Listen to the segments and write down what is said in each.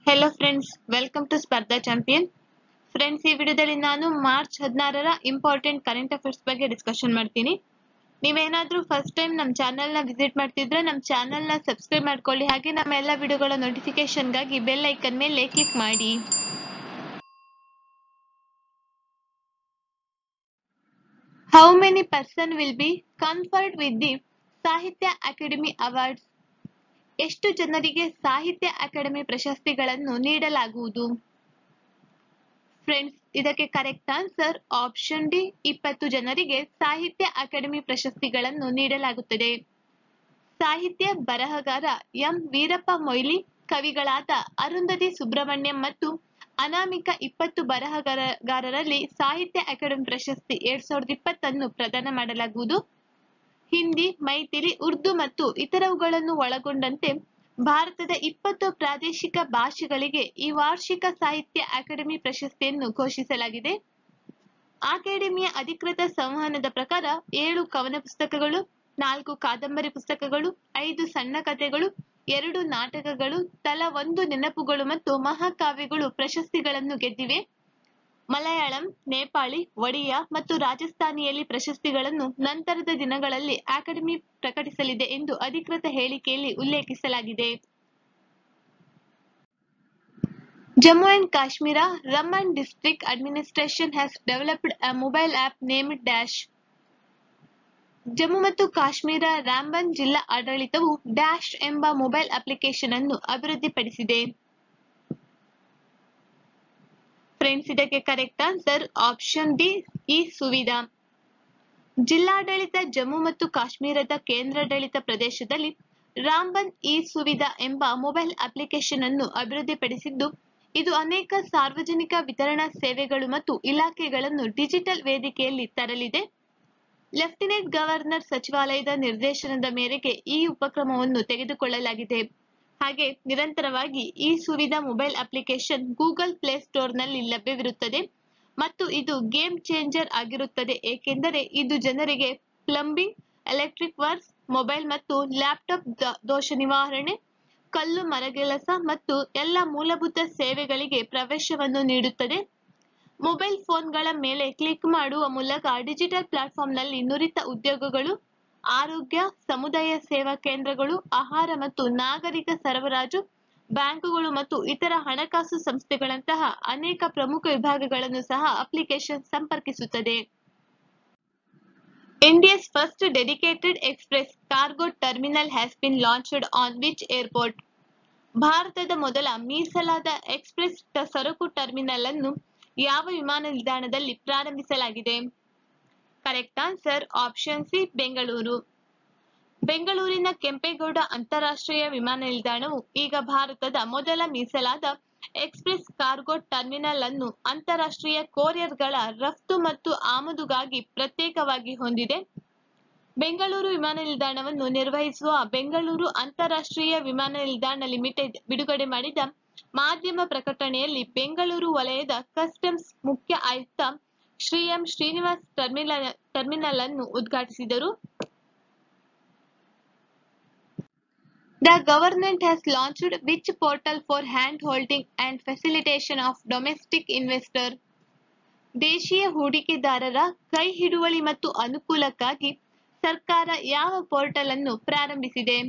Hello friends welcome to Spardha champion friends ಈ ವಿಡಿಯೋದಲ್ಲಿ ನಾನು ಮಾರ್ಚ್ ಹದಿನಾರರ ಇಂಪಾರ್ಟೆಂಟ್ ಕರೆಂಟ್ ಅಫೇರ್ಸ್ ಬಗ್ಗೆ ಡಿಸ್ಕಷನ್ ಮಾಡ್ತೀನಿ ನೀವೇನಾದ್ರೂ ಫಸ್ಟ್ ಟೈಮ್ ನಮ್ಮ ಚಾನೆಲ್ನ ವಿಸಿಟ್ ಮಾಡ್ತಿದ್ರೆ ನಮ್ಮ ಚಾನೆಲ್ನ ಸಬ್ಸ್ಕ್ರೈಬ್ ಮಾಡ್ಕೊಳ್ಳಿ ಹಾಗೆ ನಮ್ಮ ಎಲ್ಲ ವಿಡಿಯೋಗಳ ನೋಟಿಫಿಕೇಶನ್ಗಾಗಿ ಬೆಲ್ ಐಕನ್ ಮೇಲೆ ಕ್ಲಿಕ್ ಮಾಡಿ how many person will be conferred with the Sahitya Akademi awards ಎಷ್ಟು ಜನರಿಗೆ ಸಾಹಿತ್ಯ ಅಕಾಡೆಮಿ ಪ್ರಶಸ್ತಿಗಳನ್ನು ನೀಡಲಾಗುವುದು ಫ್ರೆಂಡ್ಸ್ ಇದಕ್ಕೆ ಕರೆಕ್ಟ್ ಆನ್ಸರ್ ಆಪ್ಷನ್ ಡಿ ಇಪ್ಪತ್ತು ಜನರಿಗೆ ಸಾಹಿತ್ಯ ಅಕಾಡೆಮಿ ಪ್ರಶಸ್ತಿಗಳನ್ನು ನೀಡಲಾಗುತ್ತದೆ ಸಾಹಿತ್ಯ ಬರಹಗಾರ ಎಂ ವೀರಪ್ಪ ಮೊಯ್ಲಿ ಕವಿಗಳಾದ ಅರುಂಧತಿ ಸುಬ್ರಹ್ಮಣ್ಯಂ ಮತ್ತು ಅನಾಮಿಕ ಇಪ್ಪತ್ತು ಬರಹಗಾರರಲ್ಲಿ ಸಾಹಿತ್ಯ ಅಕಾಡೆಮಿ ಪ್ರಶಸ್ತಿ ಎರಡ್ ಸಾವಿರದ ಇಪ್ಪತ್ತನ್ನು ಪ್ರದಾನ ಮಾಡಲಾಗುವುದು ಹಿಂದಿ ಮೈಥಿಲಿ ಉರ್ದು ಮತ್ತು ಇತರವುಗಳನ್ನು ಒಳಗೊಂಡಂತೆ ಭಾರತದ ಇಪ್ಪತ್ತು ಪ್ರಾದೇಶಿಕ ಭಾಷೆಗಳಿಗೆ ಈ ವಾರ್ಷಿಕ ಸಾಹಿತ್ಯ ಅಕಾಡೆಮಿ ಪ್ರಶಸ್ತಿಯನ್ನು ಘೋಷಿಸಲಾಗಿದೆ ಅಕಾಡೆಮಿಯ ಅಧಿಕೃತ ಸಂವಹನದ ಪ್ರಕಾರ ಏಳು ಕವನ ಪುಸ್ತಕಗಳು ನಾಲ್ಕು ಕಾದಂಬರಿ ಪುಸ್ತಕಗಳು ಐದು ಸಣ್ಣ ಕಥೆಗಳು ಎರಡು ನಾಟಕಗಳು ತಲಾ ಒಂದು ನೆನಪುಗಳು ಮತ್ತು ಮಹಾಕಾವ್ಯಗಳು ಪ್ರಶಸ್ತಿಗಳನ್ನು ಗೆದ್ದಿವೆ ಮಲಯಾಳಂ ನೇಪಾಳಿ ಒಡಿಯಾ ಮತ್ತು ರಾಜಸ್ಥಾನಿಯಲ್ಲಿ ಪ್ರಶಸ್ತಿಗಳನ್ನು ನಂತರದ ದಿನಗಳಲ್ಲಿ ಅಕಾಡೆಮಿ ಪ್ರಕಟಿಸಲಿದೆ ಎಂದು ಅಧಿಕೃತ ಹೇಳಿಕೆಯಲ್ಲಿ ಉಲ್ಲೇಖಿಸಲಾಗಿದೆ Jammu and Kashmir Ramban district administration has developed a mobile app named dash Jammu ಮತ್ತು ಕಾಶ್ಮೀರ ರಾಂಬನ್ ಜಿಲ್ಲಾ ಆಡಳಿತವು ಡ್ಯಾಶ್ ಎಂಬ ಮೊಬೈಲ್ ಅಪ್ಲಿಕೇಶನ್ ಅನ್ನು ಅಭಿವೃದ್ಧಿಪಡಿಸಿದೆ ಫ್ರೆಂಡ್ಸ್ ಇದಕ್ಕೆ ಕರೆಕ್ಟ್ ಆನ್ಸರ್ ಆಪ್ಷನ್ ಡಿ ಈ ಸುವಿಧಾ ಜಿಲ್ಲಾಡಳಿತ ಜಮ್ಮು ಮತ್ತು ಕಾಶ್ಮೀರದ ಕೇಂದ್ರಾಡಳಿತ ಪ್ರದೇಶದಲ್ಲಿ ರಾಂಬನ್ ಇ ಸುವಿಧಾ ಎಂಬ ಮೊಬೈಲ್ ಅಪ್ಲಿಕೇಶನ್ ಅನ್ನು ಅಭಿವೃದ್ಧಿಪಡಿಸಿದ್ದು ಇದು ಅನೇಕ ಸಾರ್ವಜನಿಕ ವಿತರಣಾ ಸೇವೆಗಳು ಮತ್ತು ಇಲಾಖೆಗಳನ್ನು ಡಿಜಿಟಲ್ ವೇದಿಕೆಯಲ್ಲಿ ತರಲಿದೆ ಲೆಫ್ಟಿನೆಂಟ್ ಗವರ್ನರ್ ಸಚಿವಾಲಯದ ನಿರ್ದೇಶನದ ಮೇರೆಗೆ ಈ ಉಪಕ್ರಮವನ್ನು ತೆಗೆದುಕೊಳ್ಳಲಾಗಿದೆ ಹಾಗೆ ನಿರಂತರವಾಗಿ ಈ Suvidha mobile application Google play ಸ್ಟೋರ್ನಲ್ಲಿ ಲಭ್ಯವಿರುತ್ತದೆ ಮತ್ತು ಇದು ಗೇಮ್ ಚೇಂಜರ್ ಆಗಿರುತ್ತದೆ ಏಕೆಂದರೆ ಇದು ಜನರಿಗೆ ಪ್ಲಂಬಿಂಗ್ ಎಲೆಕ್ಟ್ರಿಕ್ ವರ್ಕ್ಸ್ ಮೊಬೈಲ್ ಮತ್ತು ಲ್ಯಾಪ್ಟಾಪ್ ದೋಷ ನಿವಾರಣೆ ಕಲ್ಲು ಮರಗೆಲಸ ಮತ್ತು ಎಲ್ಲ ಮೂಲಭೂತ ಸೇವೆಗಳಿಗೆ ಪ್ರವೇಶವನ್ನು ನೀಡುತ್ತದೆ ಮೊಬೈಲ್ ಫೋನ್ಗಳ ಮೇಲೆ ಕ್ಲಿಕ್ ಮಾಡುವ ಮೂಲಕ ಡಿಜಿಟಲ್ ಪ್ಲಾಟ್ಫಾರ್ಮ್ನಲ್ಲಿ ನುರಿತ ಉದ್ಯೋಗಗಳು ಆರೋಗ್ಯ ಸಮುದಾಯ ಸೇವಾ ಕೇಂದ್ರಗಳು ಆಹಾರ ಮತ್ತು ನಾಗರಿಕ ಸರಬರಾಜು ಬ್ಯಾಂಕುಗಳು ಮತ್ತು ಇತರ ಹಣಕಾಸು ಸಂಸ್ಥೆಗಳಂತಹ ಅನೇಕ ಪ್ರಮುಖ ವಿಭಾಗಗಳನ್ನು ಸಹ ಅಪ್ಲಿಕೇಶನ್ ಸಂಪರ್ಕಿಸುತ್ತದೆ India's first dedicated express cargo terminal has been launched on which airport ಭಾರತದ ಮೊದಲ ಮೀಸಲಾದ ಎಕ್ಸ್ಪ್ರೆಸ್ ಸರಕು ಟರ್ಮಿನಲ್ ಅನ್ನು ಯಾವ ವಿಮಾನ ನಿಲ್ದಾಣದಲ್ಲಿ ಪ್ರಾರಂಭಿಸಲಾಗಿದೆ correct answer option C Bengaluru ಬೆಂಗಳೂರಿನ ಕೆಂಪೇಗೌಡ ಅಂತಾರಾಷ್ಟ್ರೀಯ ವಿಮಾನ ನಿಲ್ದಾಣವು ಈಗ ಭಾರತದ ಮೊದಲ ಮೀಸಲಾದ ಎಕ್ಸ್ಪ್ರೆಸ್ ಕಾರ್ಗೋ ಟರ್ಮಿನಲ್ ಅನ್ನು ಅಂತಾರಾಷ್ಟ್ರೀಯ ಕೊರಿಯರ್ಗಳ ರಫ್ತು ಮತ್ತು ಆಮದುಗಾಗಿ ಪ್ರತ್ಯೇಕವಾಗಿ ಹೊಂದಿದೆ ಬೆಂಗಳೂರು ವಿಮಾನ ನಿಲ್ದಾಣವನ್ನು ನಿರ್ವಹಿಸುವ ಬೆಂಗಳೂರು ಅಂತಾರಾಷ್ಟ್ರೀಯ ವಿಮಾನ ನಿಲ್ದಾಣ ಲಿಮಿಟೆಡ್ ಬಿಡುಗಡೆ ಮಾಡಿದ ಮಾಧ್ಯಮ ಪ್ರಕಟಣೆಯಲ್ಲಿ ಬೆಂಗಳೂರು ವಲಯದ ಕಸ್ಟಮ್ಸ್ ಮುಖ್ಯ ಆಯುಕ್ತ Shri M Srinivas terminal terminal ಅನ್ನು ಉದ್ಘಾಟಿಸಿದರು The government has launched which portal for hand holding and facilitation of domestic investor ದೇಶೀಯ ಹೂಡಿಕೆದಾರರ ಕೈ ಹಿಡುವಳಿ ಮತ್ತು ಅನುಕೂಲಕ್ಕಾಗಿ ಸರ್ಕಾರ ಯಾವ ಪೋರ್ಟಲ್ ಅನ್ನು ಪ್ರಾರಂಭಿಸಿದೆ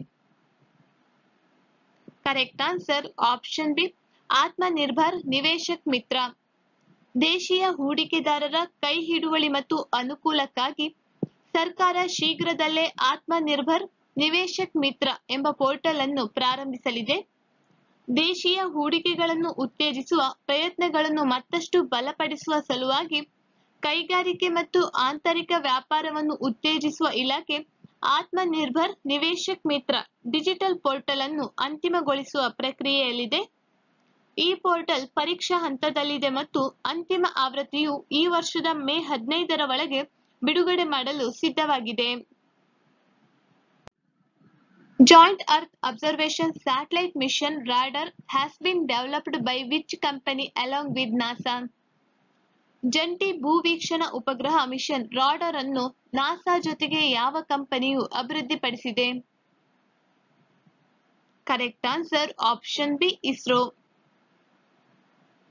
correct answer option B Atmanirbhar Niveshak Mitra ದೇಶೀಯ ಹೂಡಿಕೆದಾರರ ಕೈ ಹಿಡುವಳಿ ಮತ್ತು ಅನುಕೂಲಕ್ಕಾಗಿ ಸರ್ಕಾರ ಶೀಘ್ರದಲ್ಲೇ ಆತ್ಮನಿರ್ಭರ್ ನಿವೇಶಕ್ ಮಿತ್ರ ಎಂಬ ಪೋರ್ಟಲ್ ಅನ್ನು ಪ್ರಾರಂಭಿಸಲಿದೆ ದೇಶೀಯ ಹೂಡಿಕೆಗಳನ್ನು ಉತ್ತೇಜಿಸುವ ಪ್ರಯತ್ನಗಳನ್ನು ಮತ್ತಷ್ಟು ಬಲಪಡಿಸುವ ಸಲುವಾಗಿ ಕೈಗಾರಿಕೆ ಮತ್ತು ಆಂತರಿಕ ವ್ಯಾಪಾರವನ್ನು ಉತ್ತೇಜಿಸುವ ಇಲಾಖೆ ಆತ್ಮನಿರ್ಭರ್ ನಿವೇಶಕ್ ಮಿತ್ರ ಡಿಜಿಟಲ್ ಪೋರ್ಟಲ್ ಅನ್ನು ಅಂತಿಮಗೊಳಿಸುವ ಪ್ರಕ್ರಿಯೆಯಲ್ಲಿದೆ ಈ ಪೋರ್ಟಲ್ ಪರೀಕ್ಷಾ ಹಂತದಲ್ಲಿದೆ ಮತ್ತು ಅಂತಿಮ ಆವೃತ್ತಿಯು ಈ ವರ್ಷದ ಮೇ ಹದಿನೈದರ ಒಳಗೆ ಬಿಡುಗಡೆ ಮಾಡಲು ಸಿದ್ಧವಾಗಿದೆ Joint Earth Observation Satellite Mission Radar has been developed by which company along with NASA? ಜಂಟಿ ಭೂವೀಕ್ಷಣಾ ಉಪಗ್ರಹ ಮಿಷನ್ ರಾಡರ್ ಅನ್ನು ನಾಸಾ ಜೊತೆಗೆ ಯಾವ ಕಂಪನಿಯು ಅಭಿವೃದ್ಧಿಪಡಿಸಿದೆ correct answer option B ISRO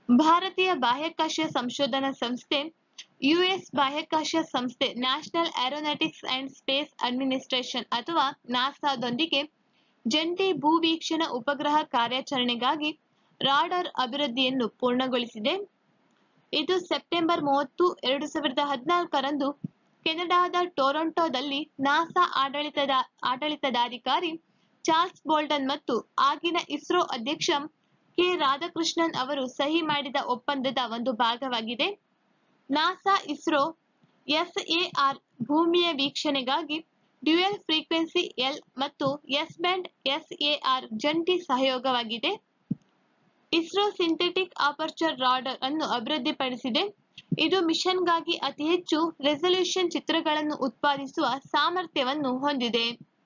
ಭಾರತೀಯ ಬಾಹ್ಯಾಕಾಶ ಸಂಶೋಧನಾ ಸಂಸ್ಥೆ ಯುಎಸ್ ಬಾಹ್ಯಾಕಾಶ ಸಂಸ್ಥೆ national aeronautics and space administration ಅಥವಾ ನಾಸಾದೊಂದಿಗೆ ಜಂಟಿ ಭೂವೀಕ್ಷಣಾ ಉಪಗ್ರಹ ಕಾರ್ಯಾಚರಣೆಗಾಗಿ ರಾಡಾರ್ ಅಭಿವೃದ್ಧಿಯನ್ನು ಪೂರ್ಣಗೊಳಿಸಿದೆ ಇದು ಸೆಪ್ಟೆಂಬರ್ ಮೂವತ್ತು ಎರಡು ಸಾವಿರದ ಹದಿನಾಲ್ಕರಂದು ಕೆನಡಾದ ಟೊರೊಂಟೊದಲ್ಲಿ ನಾಸಾ ಆಡಳಿತದ ಆಡಳಿತದಾಧಿಕಾರಿ ಚಾರ್ಲ್ಸ್ ಬೋಲ್ಟನ್ ಮತ್ತು ಆಗಿನ ಇಸ್ರೋ ಅಧ್ಯಕ್ಷ ಕೆ ರಾಧಾಕೃಷ್ಣನ್ ಅವರು ಸಹಿ ಮಾಡಿದ ಒಪ್ಪಂದದ ಒಂದು ಭಾಗವಾಗಿದೆ ನಾಸಾ ಇಸ್ರೋ ಎಸ್ಎಆರ್ ಭೂಮಿಯ ವೀಕ್ಷಣೆಗಾಗಿ ಡ್ಯುಯಲ್ ಫ್ರೀಕ್ವೆನ್ಸಿ ಎಲ್ ಮತ್ತು ಎಸ್ ಬ್ಯಾಂಡ್ ಎಸ್ಎಆರ್ ಜಂಟಿ ಸಹಯೋಗವಾಗಿದೆ ಇಸ್ರೋ ಸಿಂಥೆಟಿಕ್ ಅಪರ್ಚರ್ ರಾಡರ್ ಅನ್ನು ಅಭಿವೃದ್ಧಿಪಡಿಸಿದೆ ಇದು ಮಿಷನ್ಗಾಗಿ ಅತಿ ಹೆಚ್ಚು ರೆಸಲ್ಯೂಷನ್ ಚಿತ್ರಗಳನ್ನು ಉತ್ಪಾದಿಸುವ ಸಾಮರ್ಥ್ಯವನ್ನು ಹೊಂದಿದೆ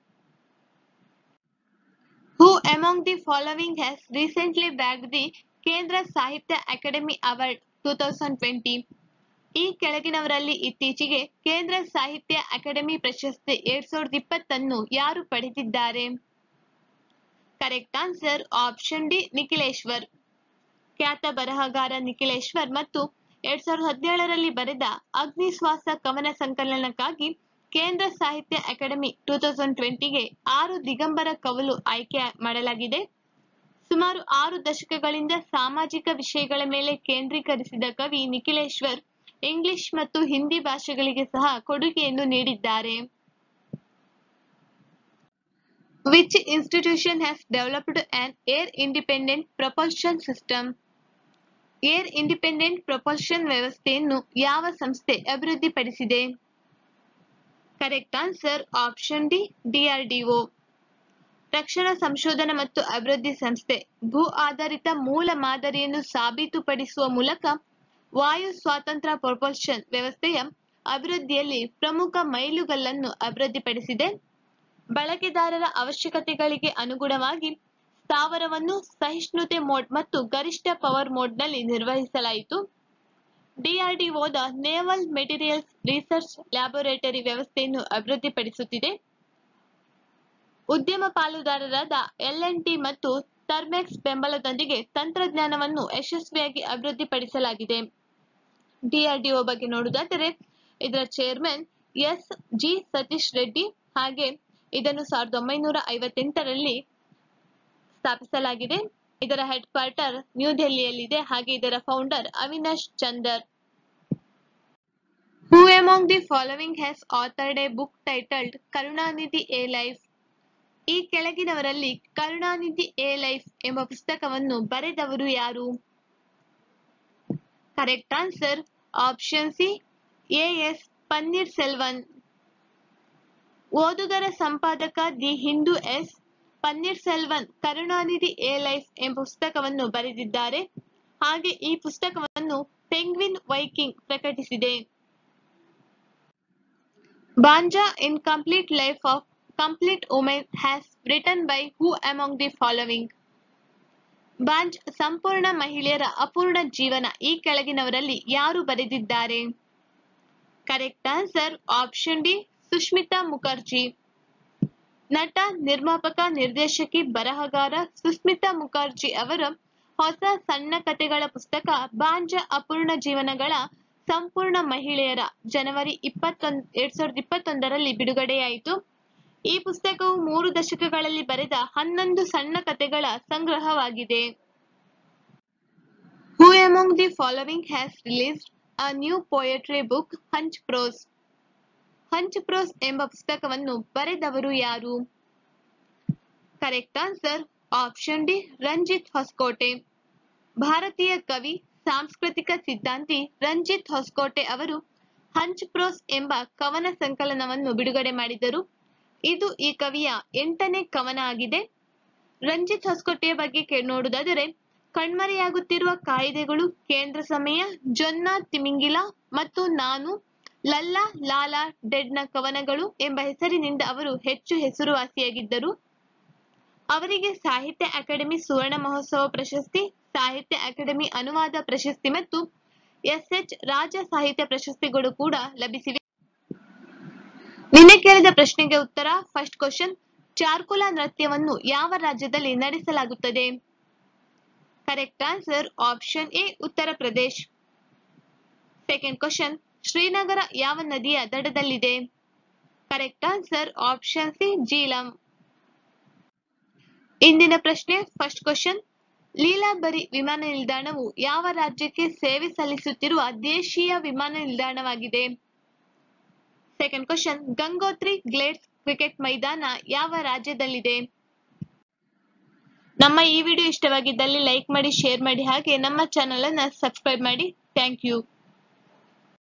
who among the following has recently bag the Kendra Sahitya Akademi award two thousand twenty ಈ ಕೆಳಗಿನವರಲ್ಲಿ ಇತ್ತೀಚೆಗೆ ಕೇಂದ್ರ ಸಾಹಿತ್ಯ ಅಕಾಡೆಮಿ ಪ್ರಶಸ್ತಿ ಎರಡ್ ಸಾವಿರದ ಇಪ್ಪತ್ತನ್ನು ಯಾರು ಪಡೆದಿದ್ದಾರೆ correct answer option D Nikhileshwar ಖ್ಯಾತ ಬರಹಗಾರ ನಿಖಿಲೇಶ್ವರ್ ಮತ್ತು ಎರಡ್ ಸಾವಿರದ ಹದಿನೇಳರಲ್ಲಿ ಬರೆದ ಅಗ್ನಿಶ್ವಾಸ ಕವನ ಸಂಕಲನಕ್ಕಾಗಿ ಕೇಂದ್ರ ಸಾಹಿತ್ಯ ಅಕಾಡೆಮಿ ಟೂ ತೌಸಂಡ್ ಟ್ವೆಂಟಿಗೆ ಆರು ದಿಗಂಬರ ಕವಲು ಆಯ್ಕೆ ಮಾಡಲಾಗಿದೆ ಸುಮಾರು ಆರು ದಶಕಗಳಿಂದ ಸಾಮಾಜಿಕ ವಿಷಯಗಳ ಮೇಲೆ ಕೇಂದ್ರೀಕರಿಸಿದ ಕವಿ ನಿಖಿಲೇಶ್ವರ್ ಇಂಗ್ಲಿಷ್ ಮತ್ತು ಹಿಂದಿ ಭಾಷೆಗಳಿಗೆ ಸಹ ಕೊಡುಗೆಯನ್ನು ನೀಡಿದ್ದಾರೆ Which institution has developed an air independent propulsion system? Air independent propulsion ವ್ಯವಸ್ಥೆಯನ್ನು ಯಾವ ಸಂಸ್ಥೆ ಅಭಿವೃದ್ಧಿಪಡಿಸಿದೆ correct answer option D DRDO ರಕ್ಷಣಾ ಸಂಶೋಧನಾ ಮತ್ತು ಅಭಿವೃದ್ಧಿ ಸಂಸ್ಥೆ ಭೂ ಆಧಾರಿತ ಮೂಲ ಮಾದರಿಯನ್ನು ಸಾಬೀತುಪಡಿಸುವ ಮೂಲಕ ವಾಯು ಸ್ವಾತಂತ್ರ್ಯ ಪ್ರೊಪಲ್ಷನ್ ವ್ಯವಸ್ಥೆಯ ಅಭಿವೃದ್ಧಿಯಲ್ಲಿ ಪ್ರಮುಖ ಮೈಲುಗಲ್ಲನ್ನು ಅಭಿವೃದ್ಧಿಪಡಿಸಿದೆ ಬಳಕೆದಾರರ ಅವಶ್ಯಕತೆಗಳಿಗೆ ಅನುಗುಣವಾಗಿ ಸ್ಥಾವರವನ್ನು ಸಹಿಷ್ಣುತೆ ಮೋಡ್ ಮತ್ತು ಗರಿಷ್ಠ ಪವರ್ ಮೋಡ್ನಲ್ಲಿ ನಿರ್ವಹಿಸಲಾಯಿತು ಡಿಆರ್ಡಿಒದ ನೇವಲ್ ಮೆಟೀರಿಯಲ್ಸ್ ರಿಸರ್ಚ್ ಲ್ಯಾಬೊರೇಟರಿ ವ್ಯವಸ್ಥೆಯನ್ನು ಅಭಿವೃದ್ಧಿಪಡಿಸುತ್ತಿದೆ ಉದ್ಯಮ ಪಾಲುದಾರರಾದ ಟಿ ಮತ್ತು ಥರ್ಮೆಕ್ಸ್ ಬೆಂಬಲದೊಂದಿಗೆ ತಂತ್ರಜ್ಞಾನವನ್ನು ಯಶಸ್ವಿಯಾಗಿ ಅಭಿವೃದ್ಧಿಪಡಿಸಲಾಗಿದೆ ಡಿಆರ್ಡಿಒ ಬಗ್ಗೆ ನೋಡುವುದಾದರೆ ಇದರ chairman S G Satheesh Reddy ಹಾಗೆ ಇದನ್ನು ಸಾವಿರದ ಒಂಬೈನೂರ ಐವತ್ತೆಂಟರಲ್ಲಿ ಸ್ಥಾಪಿಸಲಾಗಿದೆ ಇದರ ಹೆಡ್ ಕ್ವಾರ್ಟರ್ ನ್ಯೂ ದೆಹಲಿಯಲ್ಲಿದೆ ಹಾಗೆ ಇದರ founder Avinash Chander who among the following has authored a book titled Karunanidhi a life ಈ ಕೆಳಗಿನವರಲ್ಲಿ ಕರುಣಾನಿಧಿ ಎ ಲೈಫ್ ಎಂಬ ಪುಸ್ತಕವನ್ನು ಬರೆದವರು ಯಾರು correct answer option C A S Panneer Selvan ಓದುಗರ ಸಂಪಾದಕ the Hindu S Panneer Selvan Karunanidhi a life ಎಂಬ ಪುಸ್ತಕವನ್ನು ಬರೆದಿದ್ದಾರೆ ಹಾಗೆ ಈ ಪುಸ್ತಕವನ್ನು ಪೆಂಗ್ವಿನ್ ವೈಕಿಂಗ್ ಪ್ರಕಟಿಸಿದೆ Baanjh in complete life of complete women has written by who among the following ಬಾಂಜ್ ಸಂಪೂರ್ಣ ಮಹಿಳೆಯರ ಅಪೂರ್ಣ ಜೀವನ ಈ ಕೆಳಗಿನವರಲ್ಲಿ ಯಾರು ಬರೆದಿದ್ದಾರೆ correct answer option D Sushmita Mukherjee ನಟ ನಿರ್ಮಾಪಕ ನಿರ್ದೇಶಕಿ ಬರಹಗಾರ ಸುಸ್ಮಿತಾ ಮುಖರ್ಜಿ ಅವರ ಹೊಸ ಸಣ್ಣ ಕಥೆಗಳ ಪುಸ್ತಕ ಬಾಂಜ ಅಪೂರ್ಣ ಜೀವನಗಳ ಸಂಪೂರ್ಣ ಮಹಿಳೆಯರ ಜನವರಿ ಇಪ್ಪತ್ತೊಂದ್ ಎರಡ್ ಸಾವಿರದ ಇಪ್ಪತ್ತೊಂದರಲ್ಲಿ ಬಿಡುಗಡೆಯಾಯಿತು ಈ ಪುಸ್ತಕವು ಮೂರು ದಶಕಗಳಲ್ಲಿ ಬರೆದ ಹನ್ನೊಂದು ಸಣ್ಣ ಕಥೆಗಳ ಸಂಗ್ರಹವಾಗಿದೆ who among the following has released a new poetry book hunch prose hunch prose ಎಂಬ ಪುಸ್ತಕವನ್ನು ಬರೆದವರು ಯಾರು correct answer option D Ranjit Hoskote ಭಾರತೀಯ ಕವಿ ಸಾಂಸ್ಕೃತಿಕ ಸಿದ್ಧಾಂತಿ ರಂಜಿತ್ ಹೊಸಕೋಟೆ ಅವರು ಹಂಚ್ ಪ್ರೋಸ್ ಎಂಬ ಕವನ ಸಂಕಲನವನ್ನು ಬಿಡುಗಡೆ ಮಾಡಿದರು ಇದು ಈ ಕವಿಯ ಎಂಟನೇ ಕವನ ಆಗಿದೆ ರಂಜಿತ್ ಹೊಸಕೋಟೆಯ ಬಗ್ಗೆ ಕೇ- ನೋಡುವುದಾದರೆ ಕಣ್ಮರೆಯಾಗುತ್ತಿರುವ ಕಾಯಿದೆಗಳು ಕೇಂದ್ರ ಸಮಯ ಜೊನ್ನ ತಿಮಿಂಗಿಲ ಮತ್ತು ನಾನು ಲಲ್ಲಾ ಲಾಲಾ ಡೆಡ್ನ ಕವನಗಳು ಎಂಬ ಹೆಸರಿನಿಂದ ಅವರು ಹೆಚ್ಚು ಹೆಸರುವಾಸಿಯಾಗಿದ್ದರು ಅವರಿಗೆ ಸಾಹಿತ್ಯ ಅಕಾಡೆಮಿ ಸುವರ್ಣ ಮಹೋತ್ಸವ ಪ್ರಶಸ್ತಿ ಸಾಹಿತ್ಯ ಅಕಾಡೆಮಿ ಅನುವಾದ ಪ್ರಶಸ್ತಿ ಮತ್ತು ಎಸ್ ಎಚ್ ರಾಜ ಸಾಹಿತ್ಯ ಪ್ರಶಸ್ತಿಗಳು ಕೂಡ ಲಭಿಸಿವೆ ನಿನ್ನೆ ಕೇಳಿದ ಪ್ರಶ್ನೆಗೆ ಉತ್ತರ ಫಸ್ಟ್ ಕ್ವಶನ್ ಚಾರ್ಕುಲ ನೃತ್ಯವನ್ನು ಯಾವ ರಾಜ್ಯದಲ್ಲಿ ನಡೆಸಲಾಗುತ್ತದೆ ಕರೆಕ್ಟ್ ಆನ್ಸರ್ ಆಪ್ಷನ್ ಎ ಉತ್ತರ ಪ್ರದೇಶ್ ಸೆಕೆಂಡ್ ಕ್ವಶನ್ ಶ್ರೀನಗರ ಯಾವ ನದಿಯ ದಡದಲ್ಲಿದೆ correct answer option C Jhelum ಇಂದಿನ ಪ್ರಶ್ನೆ ಫಸ್ಟ್ ಕ್ವಶನ್ ಲೀಲಾಬರಿ ವಿಮಾನ ನಿಲ್ದಾಣವು ಯಾವ ರಾಜ್ಯಕ್ಕೆ ಸೇವೆ ಸಲ್ಲಿಸುತ್ತಿರುವ ದೇಶೀಯ ವಿಮಾನ ನಿಲ್ದಾಣವಾಗಿದೆ second question Gangotri glades cricket ಮೈದಾನ ಯಾವ ರಾಜ್ಯದಲ್ಲಿದೆ ನಮ್ಮ ಈ ವಿಡಿಯೋ ಇಷ್ಟವಾಗಿದ್ದಲ್ಲಿ ಲೈಕ್ ಮಾಡಿ ಶೇರ್ ಮಾಡಿ ಹಾಗೆ ನಮ್ಮ ಚಾನೆಲ್ ಅನ್ನ ಸಬ್ಸ್ಕ್ರೈಬ್ ಮಾಡಿ ಥ್ಯಾಂಕ್ ಯು